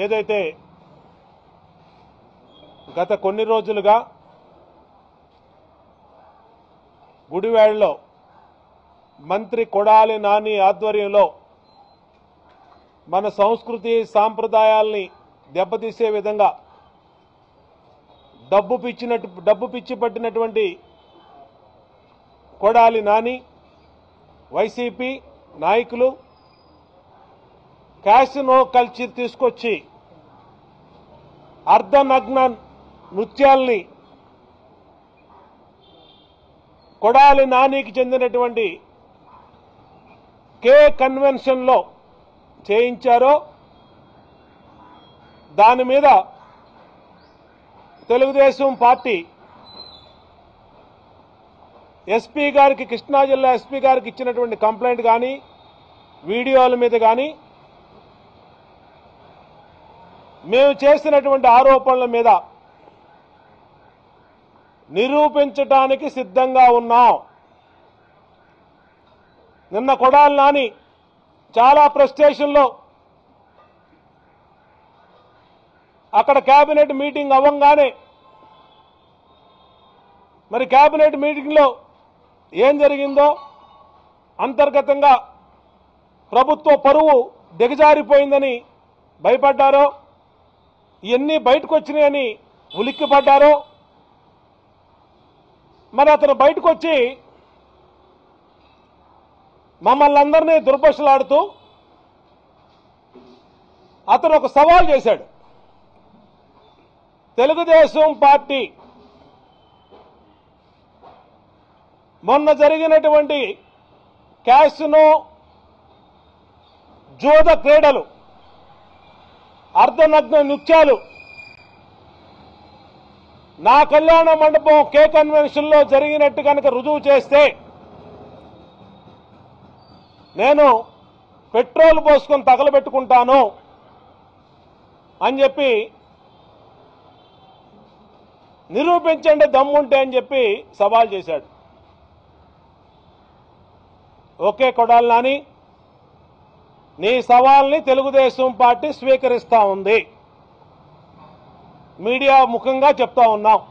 ఏదైతే గత కొన్ని రోజులుగా గుడివాడలో మంత్రి కొడాలి నాని ఆధ్వర్యంలో మన సంస్కృతి సాంప్రదాయాల్ని దెబ్బతీసే విధంగా డబ్బు పిచ్చినట్టు డబ్బు పిచ్చి పట్టినటువంటి కొడాలి నాని వైసీపీ నాయకులు క్యాసినో కల్చర్ తీసుకొచ్చి అర్ధనగ్న నృత్యాల్ని కొడాలి నానికి చెందినటువంటి కే కన్వెన్షన్లో చేయించారో దాని మీద తెలుగుదేశం పార్టీ ఎస్పీ గారికి కృష్ణా జిల్లా ఎస్పీ గారికి ఇచ్చినటువంటి కంప్లైంట్ కానీ వీడియోల మీద కానీ మేము చేసినటువంటి ఆరోపణల మీద నిరూపించడానికి సిద్ధంగా ఉన్నాం నిన్న కొడాలి నాని చాలా ప్రెస్టేషన్లో అక్కడ కేబినెట్ మీటింగ్ అవ్వంగానే మరి కేబినెట్ మీటింగ్లో ఏం జరిగిందో అంతర్గతంగా ప్రభుత్వ పరువు దిగజారిపోయిందని భయపడ్డారో ఇవన్నీ బయటకు వచ్చినాయని ఉలిక్కిపడ్డారో మరి అతను బయటకు వచ్చి మమ్మల్ని అందరినీ దుర్భషలాడుతూ అతను ఒక సవాల్ చేశాడు తెలుగుదేశం పార్టీ మొన్న జరిగినటువంటి క్యాసినో జోద క్రీడలు అర్ధనగ్న నృత్యాలు నా కళ్యాణ మండపం కే కన్వెన్షన్ లో జరిగినట్టు కనుక రుజువు చేస్తే నేను పెట్రోల్ పోసుకొని తగలబెట్టుకుంటాను అని చెప్పి నిరూపించండి దమ్ముంటే అని చెప్పి సవాల్ చేశాడు ఓకే కొడాలి నాని నీ సవాల్ని తెలుగుదేశం పార్టీ స్వీకరిస్తా ఉంది మీడియా ముఖంగా చెప్తా ఉన్నాం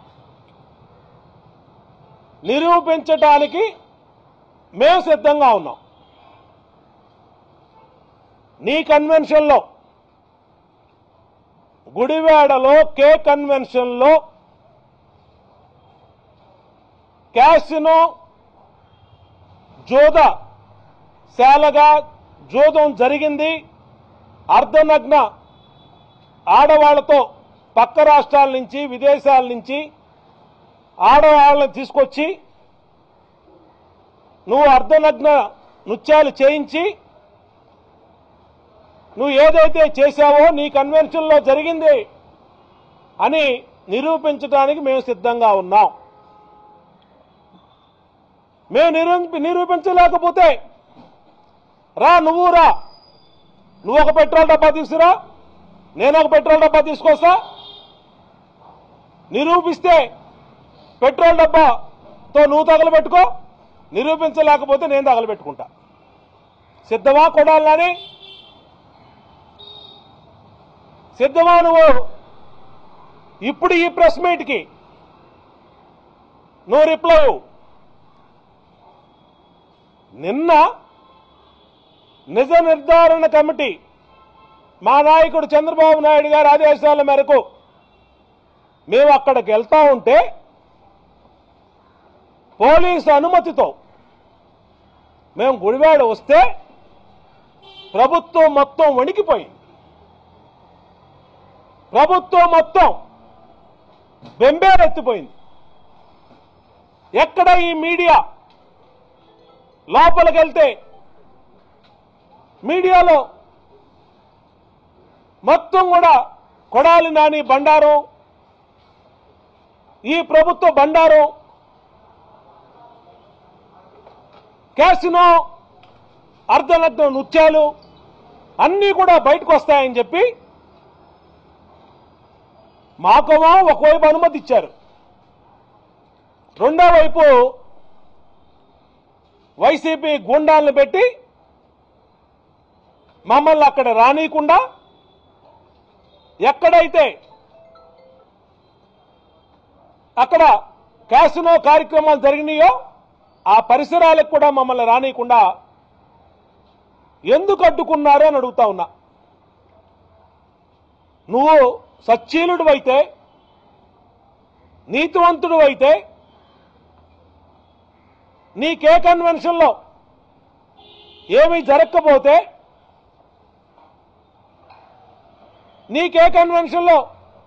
నిరూపించటానికి మేము సిద్ధంగా ఉన్నాం నీ కన్వెన్షన్లో గుడివాడలో కే కన్వెన్షన్లో క్యాసినో జోద శాలగా జోదం జరిగింది అర్ధనగ్న ఆడవాళ్లతో పక్క రాష్ట్రాల నుంచి విదేశాల నుంచి ఆడవాళ్ళని తీసుకొచ్చి నువ్వు అర్ధనగ్న నృత్యాలు చేయించి నువ్వు ఏదైతే చేశావో నీ కన్వెన్షన్లో జరిగింది అని నిరూపించడానికి మేము సిద్ధంగా ఉన్నాం మేము నిరూపి నిరూపించలేకపోతే రా నువ్వు రా నువ్వు ఒక పెట్రోల్ డబ్బా తీసుకురా నేను ఒక పెట్రోల్ డబ్బా తీసుకొస్తా నిరూపిస్తే పెట్రోల్ డబ్బాతో నువ్వు తగలబెట్టుకో నిరూపించలేకపోతే నేను తగలబెట్టుకుంటా సిద్ధమా కొడాలని సిద్ధమా నువ్వు ఇప్పుడు ఈ ప్రెస్ మీట్కి నువ్వు రిప్లై ఇవ్వు. నిన్న నిజ నిర్ధారణ కమిటీ మా నాయకుడు చంద్రబాబు నాయుడు గారి ఆదేశాల మేరకు మేము అక్కడికి వెళ్తా ఉంటే పోలీసు అనుమతితో మేము గుడివాడ వస్తే ప్రభుత్వం మొత్తం వణికిపోయింది ప్రభుత్వం మొత్తం బెంబేరెత్తిపోయింది ఎక్కడ ఈ మీడియా లోపలికి వెళ్తే మీడియాలో మొత్తం కూడా కొడాలి నాని బండారం ఈ ప్రభుత్వ బండారం క్యాసినో అర్ధనగ్న నృత్యాలు అన్నీ కూడా బయటకు వస్తాయని చెప్పి మాకమో ఒకవైపు అనుమతి ఇచ్చారు రెండో వైపు వైసీపీ గూండాలను పెట్టి మమ్మల్ని అక్కడ రానియకుండా ఎక్కడైతే అక్కడ క్యాసినో కార్యక్రమాలు జరిగినాయో ఆ పరిసరాలకు కూడా మమ్మల్ని రానియకుండా ఎందుకు అడ్డుకున్నారు అని అడుగుతా ఉన్నా నువ్వు సచ్చీలుడు అయితే నీతివంతుడు అయితే నీకే కన్వెన్షన్లో ఏమీ జరగకపోతే నీకే కన్వెన్షన్లో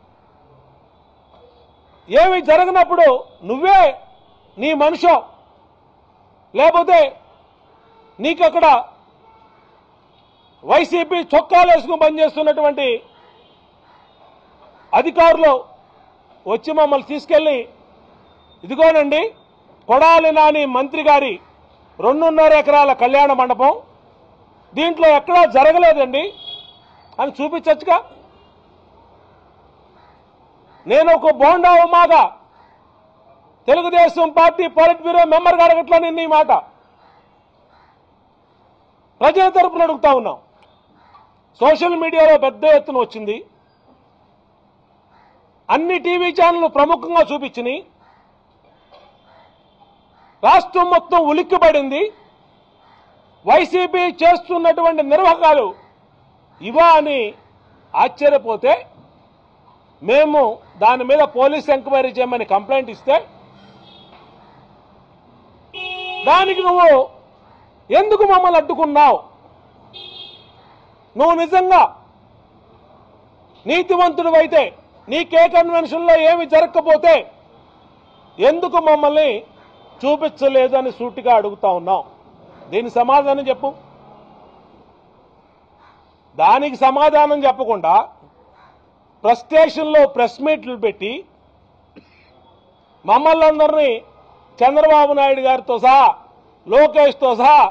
ఏమి జరగనప్పుడు నువ్వే నీ మనిషో లేకపోతే నీకు అక్కడ వైసీపీ చొక్కాలు వేసుకుని పనిచేస్తున్నటువంటి అధికారులు వచ్చి మమ్మల్ని తీసుకెళ్లి ఇదిగోనండి కొడాలి నాని మంత్రి గారి రెండున్నర ఎకరాల కళ్యాణ మండపం దీంట్లో ఎక్కడా జరగలేదండి అని చూపించచ్చుగా నేను ఒక బోండా ఉమాగా తెలుగుదేశం పార్టీ పొలిట్ బ్యూరో మెంబర్గా అడగట్లా నిన్న ఈ మాట ప్రజల తరపున అడుగుతా ఉన్నాం సోషల్ మీడియాలో పెద్ద ఎత్తున వచ్చింది అన్ని టీవీ ఛానళ్లు ప్రముఖంగా చూపించినాయి రాష్ట్రం మొత్తం ఉలిక్కిపడింది వైసీపీ చేస్తున్నటువంటి నిర్వాహకాలు ఇవా అని ఆశ్చర్యపోతే మేము దాని మీద పోలీస్ ఎంక్వైరీ చేయమని కంప్లైంట్ ఇస్తే దానికి నువ్వు ఎందుకు మమ్మల్ని అడ్డుకున్నావు నువ్వు నిజంగా నీతివంతుడు అయితే నీకే కన్వెన్షన్లో ఏమి జరగకపోతే ఎందుకు మమ్మల్ని చూపించలేదు అని సూటిగా అడుగుతా ఉన్నాం దీని సమాధానం చెప్పు దానికి సమాధానం చెప్పకుండా ప్రెస్ స్టేషన్లో ప్రెస్ మీట్లు పెట్టి మమ్మల్ని అందరినీ చంద్రబాబు నాయుడు గారితో సహా లోకేష్తో సహా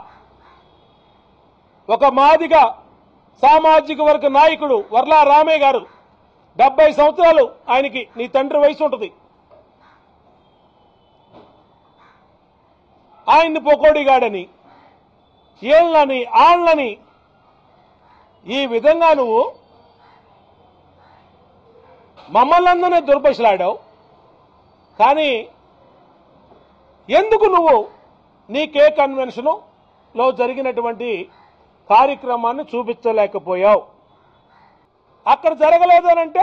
ఒక మాదిగ సామాజిక వర్గ నాయకుడు వర్లా రామయ్య గారు డెబ్బై సంవత్సరాలు ఆయనకి నీ తండ్రి వయసు ఉంటుంది ఆయన్ని పొకోడిగాడని ఏళ్ళని ఆళ్ళని ఈ విధంగా నువ్వు మమ్మల్ని అందరినీ దుర్భషలాడావు కానీ ఎందుకు నువ్వు నీ కే కన్వెన్షను లో జరిగినటువంటి కార్యక్రమాన్ని చూపించలేకపోయావు అక్కడ జరగలేదు అని అంటే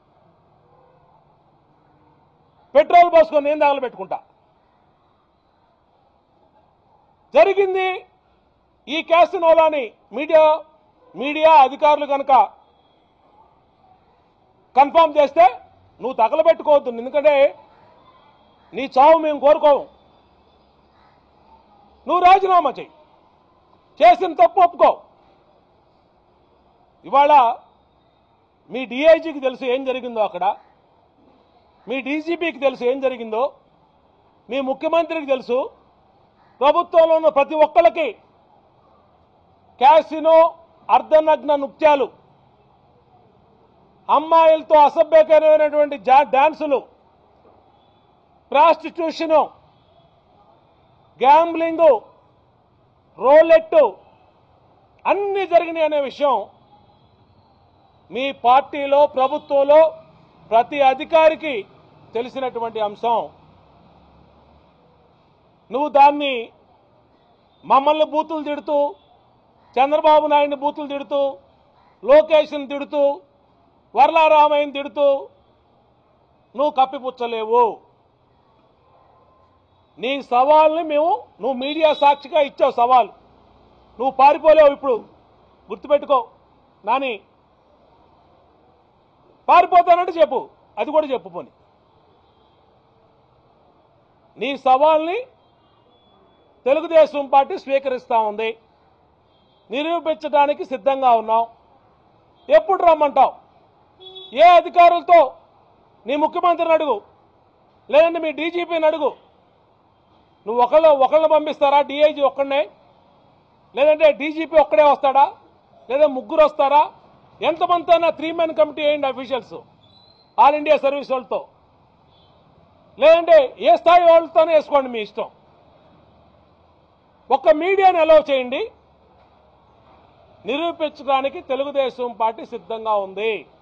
పెట్రోల్ పోసుకొని నేను తగలబెట్టుకుంటా జరిగింది ఈ క్యాసినోలాని మీడియా మీడియా అధికారులు కనుక కన్ఫర్మ్ చేస్తే నువ్వు తగలబెట్టుకోవద్దు ఎందుకంటే నీ చావు మేము కోరుకోము నువ్వు రాజీనామా చెయ్యి చేసిన తప్పు ఒప్పుకో ఇవాళ మీ డిఐజీకి తెలుసు ఏం జరిగిందో అక్కడ మీ డీజీపీకి తెలుసు ఏం జరిగిందో మీ ముఖ్యమంత్రికి తెలుసు ప్రభుత్వంలో ఉన్న ప్రతి ఒక్కళ్ళకి క్యాసినో అర్ధనగ్న నృత్యాలు అమ్మాయిలతో అసభ్యకరమైనటువంటి జా- డాన్సులు ప్రాస్టిట్యూషను గ్యాంబ్లింగ్ రోలెట్ అన్ని జరిగినాయి అనే విషయం మీ పార్టీలో ప్రభుత్వంలో ప్రతి అధికారికి తెలిసినటువంటి అంశం నువ్వు దాన్ని మమ్మల్ని బూతులు తిడుతూ చంద్రబాబు నాయుడిని బూతులు తిడుతూ లోకేష్ని తిడుతూ వర్లారామయ్యని తిడుతూ నువ్వు కప్పిపుచ్చలేవు నీ సవాల్ని మేము నువ్వు మీడియా సాక్షిగా ఇచ్చావు సవాల్ నువ్వు పారిపోలేవు ఇప్పుడు గుర్తుపెట్టుకో నాని పారిపోతానంటే చెప్పు అది కూడా చెప్పు పోని నీ సవాల్ని తెలుగుదేశం పార్టీ స్వీకరిస్తా ఉంది నిరూపించడానికి సిద్ధంగా ఉన్నాం ఎప్పుడు రమ్మంటావు ఏ అధికారులతో నీ ముఖ్యమంత్రిని అడుగు లేదంటే మీ డీజీపీని అడుగు నువ్వు ఒకళ్ళు ఒకళ్ళని పంపిస్తారా డిఐజీ ఒక్కడనే లేదంటే డీజీపీ ఒక్కడే వస్తాడా లేదా ముగ్గురు వస్తారా ఎంతమంది అయినా త్రీ మెన్ కమిటీ వేయండి అఫీషియల్స్ ఆల్ ఇండియా సర్వీస్ వాళ్ళతో లేదంటే ఏ స్థాయి వాళ్ళతోనే వేసుకోండి మీ ఇష్టం ఒక్క మీడియాని అలౌ చేయండి నిరూపించడానికి తెలుగుదేశం పార్టీ సిద్ధంగా ఉంది